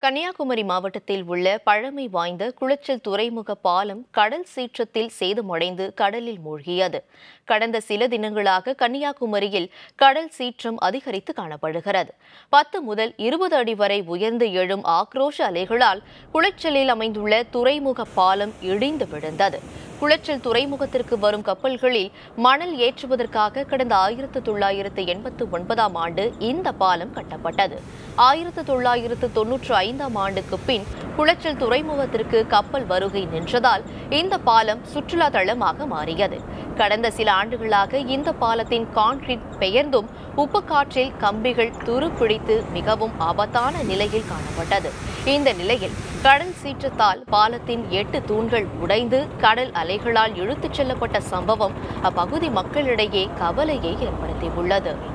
கன்னியாகுமரி மாவட்டத்தில் உள்ள பழமை வாய்ந்த குளச்சல் துறைமுக பாலம் கடல் சீற்றத்தில் சேதமடைந்து கடலில் மூழ்கியது கடந்த சில தினங்களாக கன்னியாகுமரியில் கடல் சீற்றம் அதிகரித்து காணப்படுகிறது பத்து முதல் இருபது அடி வரை உயர்ந்து எழும் ஆக்ரோஷ அலைகளால் குளச்சலில் அமைந்துள்ள துறைமுக பாலம் இடிந்து விழுந்தது குளச்சல் துறைமுகத்திற்கு வரும் கப்பல்களில் மணல் ஏற்றுவதற்காக கடந்த ஆயிரத்து தொள்ளாயிரத்து எண்பத்து ஒன்பதாம் ஆண்டு இந்த பாலம் கட்டப்பட்டது ஆயிரத்து தொள்ளாயிரத்து தொன்னூற்று ஐந்தாம் ஆண்டுக்கு பின் குளச்சல் துறைமுகத்திற்கு கப்பல் வருகை நின்றதால் இந்த பாலம் சுற்றுலா தளமாக மாறியது கடந்த சில ஆண்டுகளாக இந்த பாலத்தின் கான்கிரீட் பெயர்ந்தும் உப்புக்காற்றில் கம்பிகள் துருப்பிடித்து மிகவும் ஆபத்தான நிலையில் காணப்பட்டது இந்த நிலையில் கடல் சீற்றத்தால் பாலத்தின் எட்டு தூண்கள் உடைந்து கடல் அலைகளால் இழுத்துச் செல்லப்பட்ட சம்பவம் அப்பகுதி மக்களிடையே கவலையை ஏற்படுத்தியுள்ளது